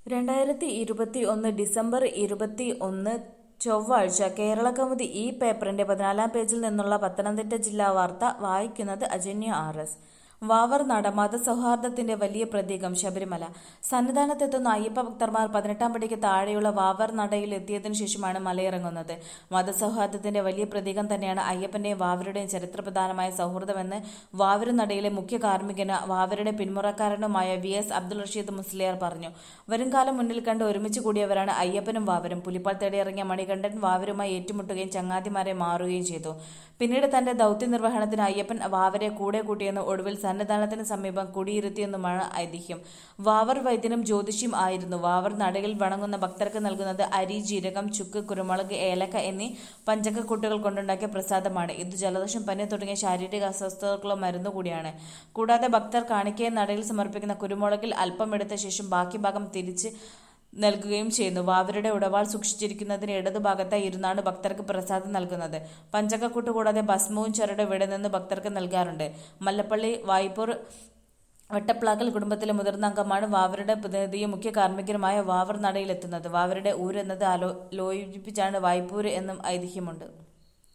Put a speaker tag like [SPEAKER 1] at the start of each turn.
[SPEAKER 1] രണ്ടായിരത്തി ഇരുപത്തി ഒന്ന് ഡിസംബർ ഇരുപത്തി ഒന്ന് ചൊവ്വാഴ്ച കേരളകൗമുദി ഈ പേപ്പറിന്റെ പതിനാലാം പേജിൽ നിന്നുള്ള പത്തനംതിട്ട ജില്ലാ വാർത്ത വായിക്കുന്നത് അജന്യ ആർ എസ് വാവർ നട മതസൗഹാർദ്ദത്തിന്റെ വലിയ പ്രതീകം ശബരിമല സന്നിധാനത്തെത്തുന്ന അയ്യപ്പ ഭക്തന്മാർ പതിനെട്ടാം പടിക്ക് താഴെയുള്ള വാവർ നടയിൽ എത്തിയതിനു ശേഷമാണ് മലയിറങ്ങുന്നത് മതസൗഹാർദ്ദത്തിന്റെ വലിയ പ്രതീകം തന്നെയാണ് അയ്യപ്പന്റെയും വാവരുടെയും ചരിത്രപ്രധാനമായ സൗഹൃദമെന്ന് വാവരു നടയിലെ മുഖ്യ കാർമ്മികന് വാവരുടെ പിന്മുറക്കാരനുമായ വി എസ് അബ്ദുൾ റഷീദ് മുസ്ലിയാർ പറഞ്ഞു വരുംകാലം മുന്നിൽ കണ്ട് ഒരുമിച്ച് കൂടിയവരാണ് അയ്യപ്പനും വാവരും പുലിപ്പാൽ തേടിയിറങ്ങിയ മണികണ്ഠൻ വാവരുമായി ഏറ്റുമുട്ടുകയും ചങ്ങാതിമാരെ മാറുകയും ചെയ്തു പിന്നീട് തന്റെ ദൗത്യ നിർവഹണത്തിന് അയ്യപ്പൻ വാവരെ കൂടെ കൂട്ടിയെന്ന് ഒടുവിൽ സന്നിധാനത്തിന് സമീപം കുടിയിരുത്തിയെന്നുമാണ് ഐതിഹ്യം വാവർ വൈദ്യനും ജ്യോതിഷിയും ആയിരുന്നു വാവർ നടയിൽ വണങ്ങുന്ന ഭക്തർക്ക് നൽകുന്നത് അരി ജീരകം ചുക്ക് കുരുമുളക് ഏലക്ക എന്നീ പഞ്ചകക്കൂട്ടുകൾ കൊണ്ടുണ്ടാക്കിയ പ്രസാദമാണ് ഇത് ജലദോഷം പനി തുടങ്ങിയ ശാരീരിക അസ്വസ്ഥതകളുള്ള മരുന്ന് കൂടിയാണ് കൂടാതെ ഭക്തർ കാണിക്കയെ നടയിൽ സമർപ്പിക്കുന്ന കുരുമുളകിൽ അല്പം എടുത്ത ശേഷം ബാക്കി ഭാഗം തിരിച്ച് നൽകുകയും ചെയ്യുന്നു വാവരുടെ ഉടവാൾ സൂക്ഷിച്ചിരിക്കുന്നതിന് ഇടതുഭാഗത്തായി ഇരുന്നാണ് ഭക്തർക്ക് പ്രസാദം നൽകുന്നത് പഞ്ചകക്കൂട്ട് കൂടാതെ ഭസ്മവും ചരട് ഇവിടെ നിന്ന് ഭക്തർക്ക് നൽകാറുണ്ട് മല്ലപ്പള്ളി വായ്പൂർ വട്ടപ്ലാക്കൽ കുടുംബത്തിലെ മുതിർന്ന അംഗമാണ് വാവരുടെ പ്രതിനിധിയും മുഖ്യ കാർമ്മികരുമായ വാവർ നടയിലെത്തുന്നത് വാവരുടെ ഊര് എന്നത് ആലോചിപ്പിച്ചാണ് വായ്പൂര് എന്നും ഐതിഹ്യമുണ്ട്